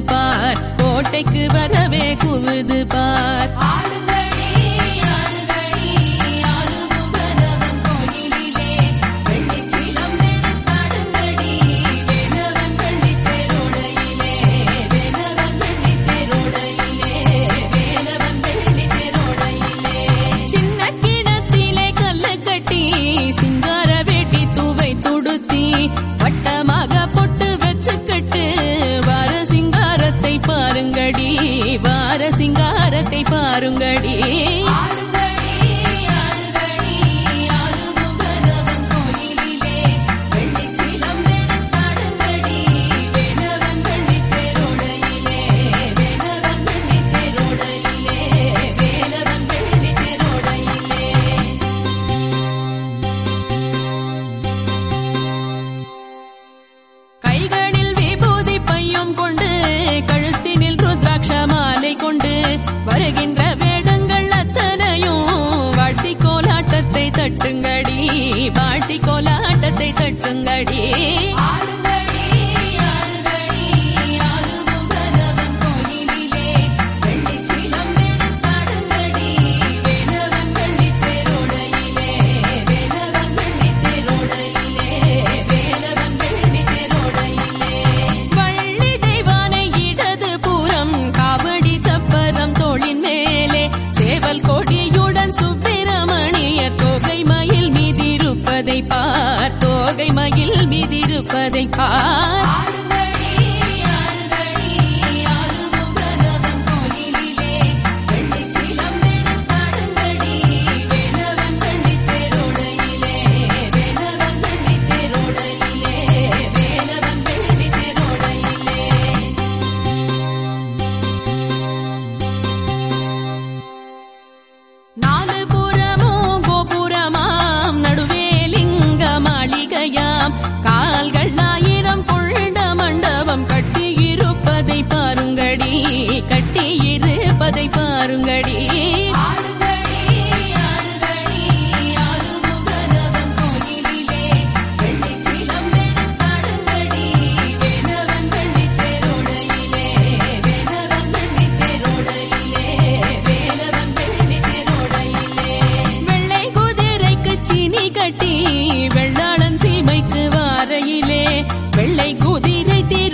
பார் கோட்டைக்கு வரவே குவுது பார் ஆடுதடி ஆடுதடி ஆறுமுகனவன் கோயிலிலே வெள்ளிச்சிலம் எடுத்தாடுங்கடி வேலவன் வெள்ளித்தேரோடையிலே வேலவன் வெள்ளித்தேரோடையிலே வேலவன் வெள்ளித்தேரோடையிலே சின்ன கிணத்திலே கல்லு கட்டி சிங்கார வேட்டி தூவை துடுத்தி வட்டமாக பொட்டு வச்சுக்கட்டு வார சிங்காரத்தை பாருங்கடி வார சிங்காரத்தை பாருங்கடி ஆடுதடி ஆடுதடி ஆறுமுகனவன் கோயிலிலே வெள்ளிச்சிலம் எடுத்தாடுங்கடி வேலவன் வெள்ளித்தேரோடையிலே வேலவன் வெள்ளித்தேரோடையிலே வேலவன் வெள்ளித்தேரோடையிலே கைகளில் விபூதி பையும் கொண்டு கழுத்தினில் ருத்ராட்ச மாலை கொண்டு வருகின்ற வேடங்கள் அத்தனையும் வாட்டி கோலாட்டத்தை தட்டுங்கடி வாட்டி கோலாட்டத்தை தட்டுங்கடி ஆடுதடி ஆடுதடி ஆறுமுகனவன் கோயிலிலே வெள்ளிச்சிலம் எடுத்தாடுங்கடி வேலவன் வெள்ளித்தேரோடையிலே வேலவன் வெள்ளித்தேரோடையிலே வேலவன் வெள்ளித்தேரோடையிலே வள்ளி தெய்வானை இடது புறம் காவடி சப்பரம் தோளின் மேலே சேவல் கொடியுடன் சுப்பிரமணியர் தோகை மயில் மீதிருப்பதை பார் தோகை மயில் மீதிருப்பதை பார் ஆடுதடி ஆடுதடி ஆறுமுகனவன் கோயிலிலே வெள்ளிச்சிலம் எடுத்தாடுங்கடி வேலவன் வெள்ளித்தேரோடையிலே வேலவன் வெள்ளித்தேரோடையிலே வேலவன் வெள்ளித்தேரோடையிலே நாலு புறமும் கோபுரமாம் நடுவே லிங்க மாளிகையாம் கால்கள் ஆயிரம் கொண்ட மண்டபம் கட்டியிருப்பதை பாருங்கடி கட்டியிருப்பதை பாருங்கடி ஆடுதடி ஆடுதடி ஆறுமுகனவன் கோயிலிலே வெள்ளிச்சிலம் எடுத்தாடுங்கடி வேலவன் வெள்ளித்தேரோடையிலே வேலவன் வெள்ளித்தேரோடையிலே வேலவன் வெள்ளித்தேரோடையிலே வெள்ளை குதிரைக்கு சீனி கட்டி வெள்ளாளன் சீமைக்கு வாரையிலே வெள்ளை குதிரை தீ